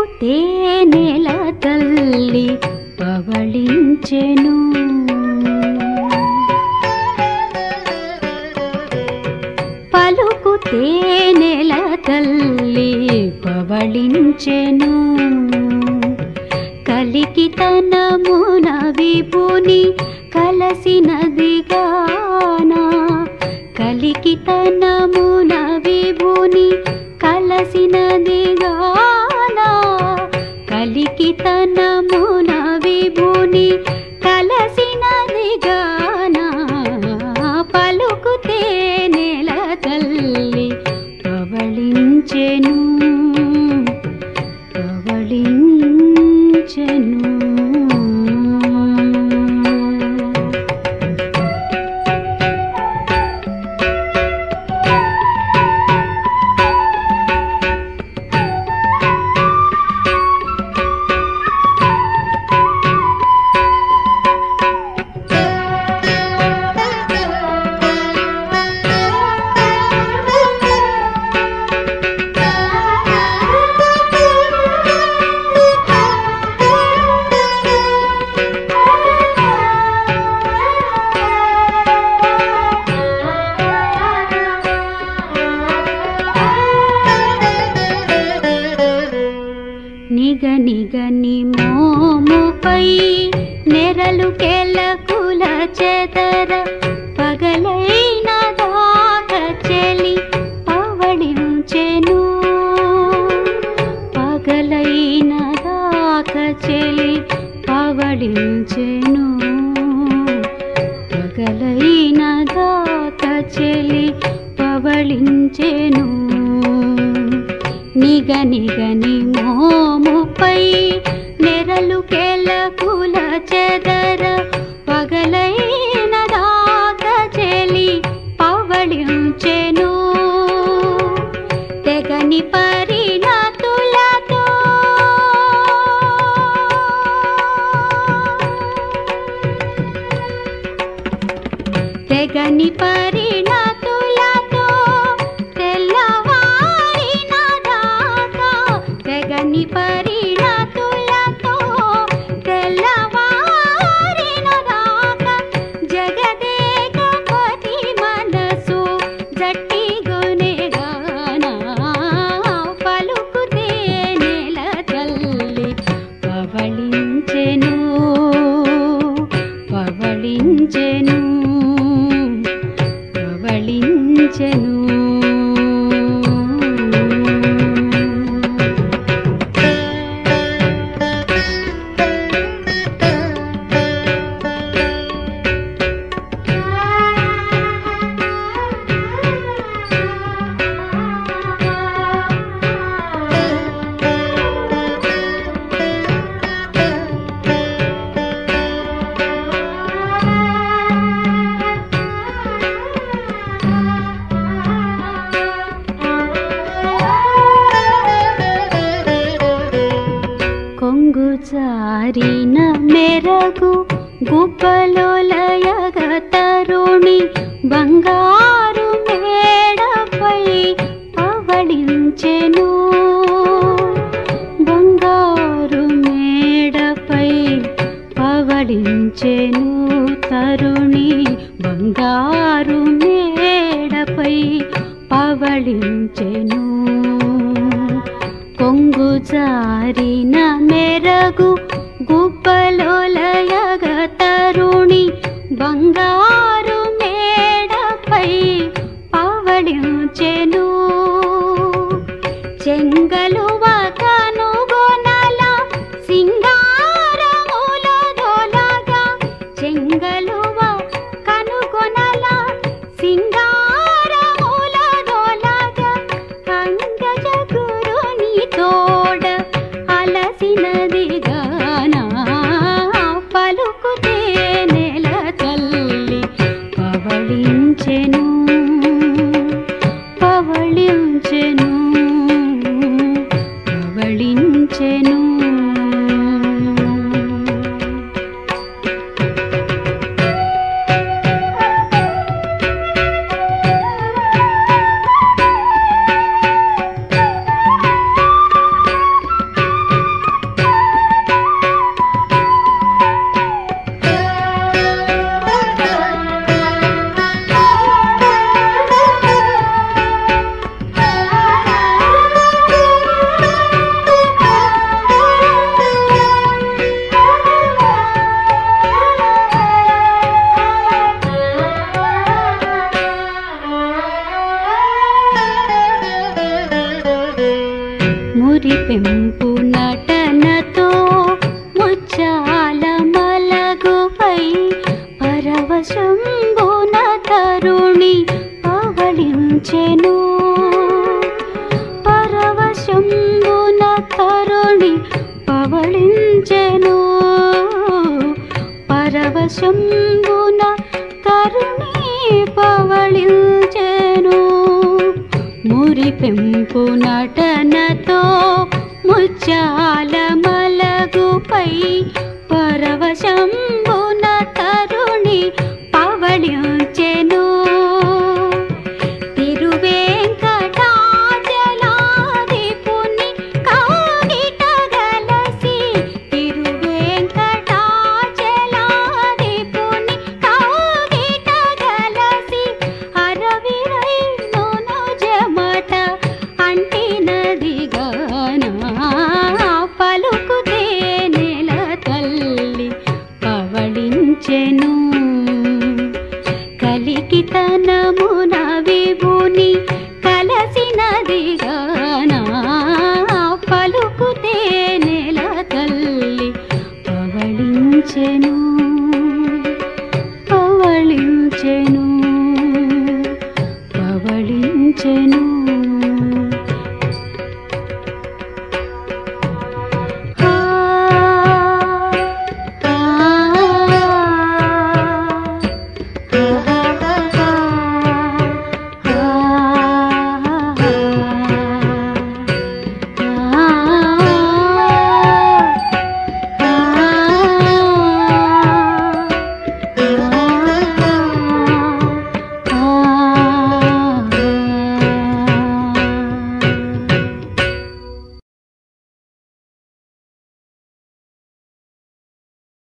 తేనెల తల్లి పవళించెను పలుకు తేనెల తల్లి పవళించెను కలికి తనమున విభుని కలసినది గానా కలికి తనమున విభుని కలసినది గానా కలికి తనమున విభుని కలసినది గానా పలుకుతే నెల తల్లి పవళించెను పవళించెను నిగ నిగని మోముపై నెరలు కెలకుల చెదర పగలైన దాక చెలి పవళించెను పగలైన దాక చెలి పవళించెను పగలైన దాక చెలి పవళించెను నిగ నిగని మోముపై నెరలు కెలకుల చెదర పగలైన దాక చెలి పవళించెను తెగని పరిణతులతో తెగని పరిణతులతో తెల్లవారిన దాకా తెగని పరిణతులతో తెల్లవారిన దాకా జగదేకపతి మనసు జట్టి గుణగానా పలుకుతే నెల తల్లి పవళించెను పవళించెను పవళించెను కొంగు జారిన మెరగు గుబ్బలోలయగ తరుణి బంగారు మేడపై పవళించెను బంగారు మేడపై పవళించెను తరుణి బంగారు మేడపై పవళించెను కొంగు జారిన మెరగు గుబ్బలోలయగ తరుణి బంగారు మేడపై పవళించెను చెంగలువ కనుగొనల సింగారముల దొలగా చెంగలువ కనుగొనల సింగారముల దొలగా అంగజ గురుని తోడ అలసినది గానా పలుకుతే నెల తల్లి పవళించెను పవళించెను పవళించెను పరవశంబున తరుణి పవళించెను మురిపెంపు నటనతో ముచ్చాల మలగుపై పరవశంబున తరుణి పవళించెను